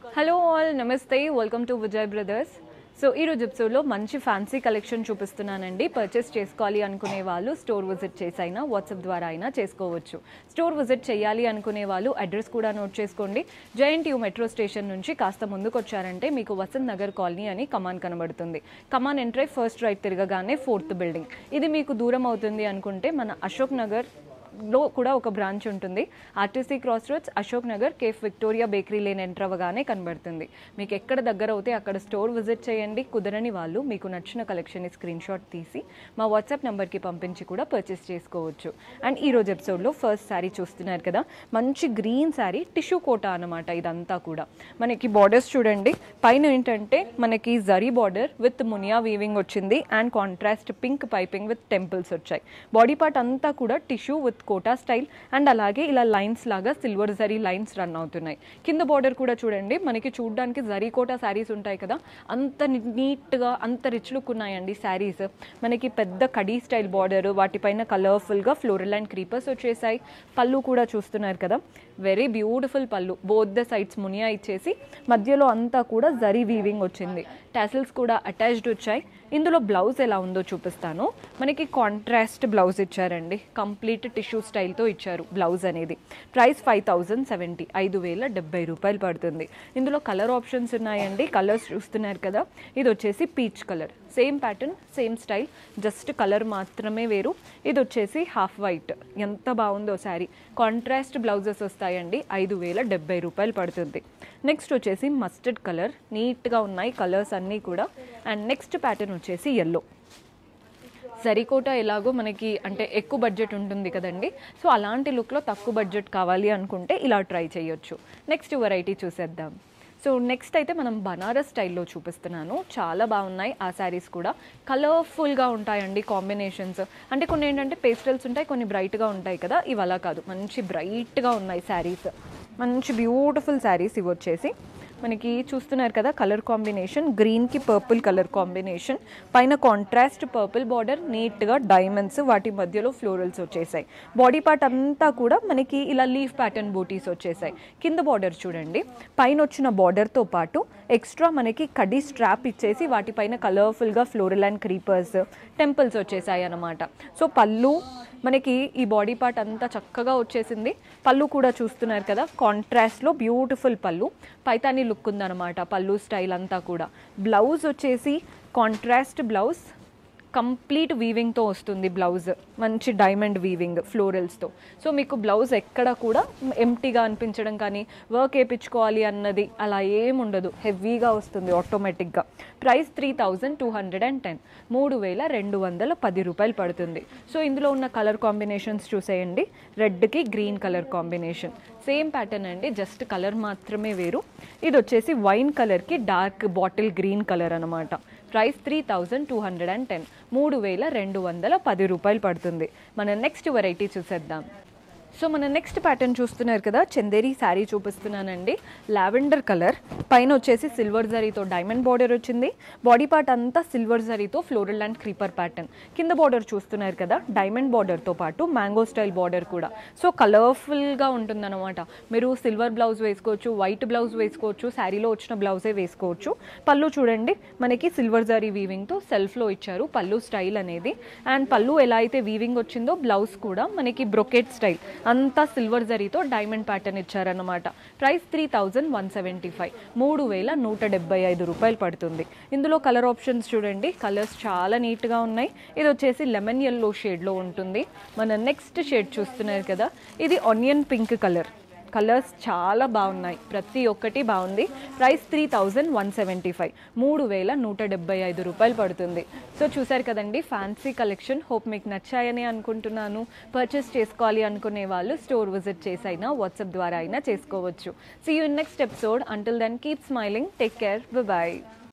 hello all నమస్తే welcome to Vijay brothers so ఈ రోజు ఎపిసోడ్లో మంచి ఫ్యాన్సీ కలెక్షన్ చూపిస్తున్నానండి పర్చేస్ చేసుకోవాలి అనుకునే వాళ్ళు స్టోర్ విజిట్ చేసి అయినా వాట్సాప్ ద్వారా అయినా చేసుకోవచ్చు స్టోర్ విజిట్ చేయాలి అనుకునే వాళ్ళు అడ్రస్ కూడా నోట్ చేసుకోండి జయంట్ యూ మెట్రో స్టేషన్ నుంచి కాస్త ముందుకు వచ్చారంటే మీకు వసంత్ నగర్ కాలనీ అని కమాన్ కనబడుతుంది కమాన్ ఎంట్రై ఫస్ట్ రైట్ తిరగగానే ఫోర్త్ బిల్డింగ్ ఇది మీకు దూరం అవుతుంది అనుకుంటే మన అశోక్ నగర్ లో కూడా ఒక బ్రాంచ్ ఉంటుంది RTC cross roads Ashok Nagar cafe Victoria bakery lane enter అవ్వగానే కనబడుతుంది మీకు ఎక్కడ దగ్గర అవుతే అక్కడ స్టోర్ విజిట్ చేయండి కుదరని వాళ్ళు మీకు నచ్చిన కలెక్షన్ స్క్రీన్ షాట్ తీసి మా వాట్సాప్ నెంబర్కి పంపించి కూడా పర్చేస్ చేసుకోవచ్చు అండ్ ఈ రోజు ఎపిసోడ్లో ఫస్ట్ శారీ చూస్తున్నారు కదా మంచి గ్రీన్ శారీ టిష్యూ కోట అనమాట ఇదంతా కూడా మనకి బార్డర్స్ చూడండి పైన ఏంటంటే మనకి జరీ బార్డర్ విత్ మునియా వీవింగ్ వచ్చింది and contrast pink piping with temples వచ్చాయి బాడీ పార్ట్ అంతా కూడా tissue with Kota style and అలాగే ఇలా లైన్స్ లాగా సిల్వర్ జరీ లైన్స్ రన్ అవుతున్నాయి కింద బార్డర్ కూడా చూడండి మనకి చూడడానికి జరీ కోటా శారీస్ ఉంటాయి కదా అంత నీట్గా అంత రిచ్ లుక్ ఉన్నాయండి శారీస్ మనకి పెద్ద కడీ స్టైల్ బార్డర్ వాటిపైన కలర్ఫుల్గా ఫ్లోరల్ అండ్ క్రీపర్స్ వచ్చేసాయి పళ్ళు కూడా చూస్తున్నారు కదా వెరీ బ్యూటిఫుల్ పళ్ళు బోత్ ద సైడ్స్ మునియా ఇచ్చేసి మధ్యలో అంతా కూడా జరీ వీవింగ్ వచ్చింది టాసిల్స్ కూడా అటాచ్డ్ వచ్చాయి ఇందులో బ్లౌజ్ ఎలా ఉందో చూపిస్తాను మనకి కాంట్రాస్ట్ బ్లౌజ్ ఇచ్చారండి కంప్లీట్ టిష్యూ స్టైల్తో ఇచ్చారు బ్లౌజ్ అనేది ప్రైస్ ఫైవ్ థౌజండ్ సెవెంటీ ఐదు వేల డెబ్బై రూపాయలు పడుతుంది ఇందులో కలర్ ఆప్షన్స్ ఉన్నాయండి కలర్స్ చూస్తున్నారు కదా ఇది వచ్చేసి peach colour same pattern same style just colour మాత్రమే వేరు ఇది వచ్చేసి హాఫ్ వైట్ ఎంత బాగుందో శారీ కాంట్రాస్ట్ బ్లౌజెస్ వస్తాయండి ఐదు వేల డెబ్బై రూపాయలు పడుతుంది నెక్స్ట్ వచ్చేసి మస్టర్డ్ కలర్ నీట్గా ఉన్నాయి కలర్స్ అన్నీ కూడా అండ్ నెక్స్ట్ ప్యాటర్న్ వచ్చేసి ఎల్లో సరికోట ఎలాగో మనకి అంటే ఎక్కువ బడ్జెట్ ఉంటుంది కదండి సో అలాంటి లుక్లో తక్కువ బడ్జెట్ కావాలి అనుకుంటే ఇలా ట్రై చేయొచ్చు నెక్స్ట్ వెరైటీ చూసేద్దాం సో నెక్స్ట్ అయితే మనం బనారస్ స్టైల్లో చూపిస్తున్నాను చాలా బాగున్నాయి ఆ శారీస్ కూడా కలర్ఫుల్గా ఉంటాయండి కాంబినేషన్స్ అంటే కొన్ని ఏంటంటే పేస్టల్స్ ఉంటాయి కొన్ని బ్రైట్గా ఉంటాయి కదా ఇవి అలా కాదు మంచి బ్రైట్గా ఉన్నాయి శారీస్ మంచి బ్యూటిఫుల్ శారీస్ ఇవి వచ్చేసి మనకి చూస్తున్నారు కదా కలర్ కాంబినేషన్ గ్రీన్కి పర్పుల్ కలర్ కాంబినేషన్ పైన కాంట్రాస్ట్ పర్పుల్ బార్డర్ నీట్గా డైమండ్స్ వాటి మధ్యలో ఫ్లోరల్స్ వచ్చేసాయి బాడీ పార్ట్ అంతా కూడా మనకి ఇలా లీఫ్ ప్యాటర్న్ బూటీస్ వచ్చేసాయి కింద బార్డర్ చూడండి పైన వచ్చిన బార్డర్తో పాటు ఎక్స్ట్రా మనకి కడీ స్ట్రాప్ ఇచ్చేసి వాటిపైన కలర్ఫుల్గా ఫ్లోరల్ అండ్ క్రీపర్స్ టెంపుల్స్ వచ్చేసాయి అన్నమాట సో పళ్ళు మనకి ఈ బాడీ పార్ట్ అంతా చక్కగా వచ్చేసింది పళ్ళు కూడా చూస్తున్నారు కదా కాంట్రాస్ట్లో బ్యూటిఫుల్ పళ్ళు పైతాని లుక్ ఉందన్నమాట పళ్ళు స్టైల్ అంతా కూడా బ్లౌజ్ వచ్చేసి కాంట్రాస్ట్ బ్లౌజ్ కంప్లీట్ వీవింగ్తో వస్తుంది బ్లౌజ్ మంచి డైమండ్ వీవింగ్ ఫ్లోరల్స్తో సో మీకు బ్లౌజ్ ఎక్కడ కూడా ఎంటీగా అనిపించడం కానీ వర్క్ వేయించుకోవాలి అన్నది అలా ఏముండదు హెవీగా వస్తుంది ఆటోమేటిక్గా price three thousand two hundred and ten మూడు వేల రెండు వందల పది రూపాయలు పడుతుంది సో ఇందులో ఉన్న కలర్ కాంబినేషన్స్ చూసేయండి రెడ్కి green colour combination same pattern అండి జస్ట్ కలర్ మాత్రమే వేరు ఇది వచ్చేసి వైన్ కలర్కి డార్క్ బాటిల్ గ్రీన్ కలర్ అనమాట price three thousand two hundred and ten మూడు వేల రెండు వందల పది రూపాయలు పడుతుంది మన నెక్స్ట్ వెరైటీ చూసేద్దాం సో మన నెక్స్ట్ ప్యాటర్న్ చూస్తున్నారు కదా చందేరి శారీ చూపిస్తున్నానండి లావెండర్ కలర్ పైన వచ్చేసి సిల్వర్ జరీతో డైమండ్ బార్డర్ వచ్చింది బాడీ పార్ట్ అంతా సిల్వర్ జరీతో ఫ్లోరల్ అండ్ క్రీపర్ ప్యాటర్న్ కింద బార్డర్ చూస్తున్నారు కదా డైమండ్ బార్డర్తో పాటు మ్యాంగో స్టైల్ బార్డర్ కూడా సో కలర్ఫుల్గా ఉంటుందన్నమాట మీరు సిల్వర్ బ్లౌజ్ వేసుకోవచ్చు వైట్ బ్లౌజ్ వేసుకోవచ్చు శారీలో వచ్చిన బ్లౌజే వేసుకోవచ్చు పళ్ళు చూడండి మనకి సిల్వర్ జరీ వీవింగ్తో సెల్ఫ్లో ఇచ్చారు పళ్ళు స్టైల్ అనేది అండ్ పళ్ళు ఎలా అయితే వీవింగ్ వచ్చిందో బ్లౌజ్ కూడా మనకి బ్రొకెట్ స్టైల్ అంతా సిల్వర్ జరీతో డైమండ్ ప్యాటర్న్ ఇచ్చారన్నమాట price three thousand one seventy five మూడు వేల నూట డెబ్బై ఐదు రూపాయలు పడుతుంది ఇందులో కలర్ ఆప్షన్స్ చూడండి కలర్స్ చాలా నీట్గా ఉన్నాయి ఇది వచ్చేసి లెమన్ ఎల్లో షేడ్లో ఉంటుంది మన నెక్స్ట్ షేడ్ చూస్తున్నారు కదా ఇది ఆనియన్ పింక్ కలర్ కలర్స్ చాలా బాగున్నాయి ప్రతి ఒక్కటి బాగుంది price three thousand one seventy five మూడు వేల నూట డెబ్బై ఐదు రూపాయలు పడుతుంది సో చూసారు కదండి ఫ్యాన్సీ కలెక్షన్ హోప్ మీకు నచ్చాయని అనుకుంటున్నాను పర్చేస్ చేసుకోవాలి అనుకునే వాళ్ళు స్టోర్ విజిట్ చేసి అయినా వాట్సాప్ ద్వారా అయినా చేసుకోవచ్చు see you next episode until then keep smiling take care bye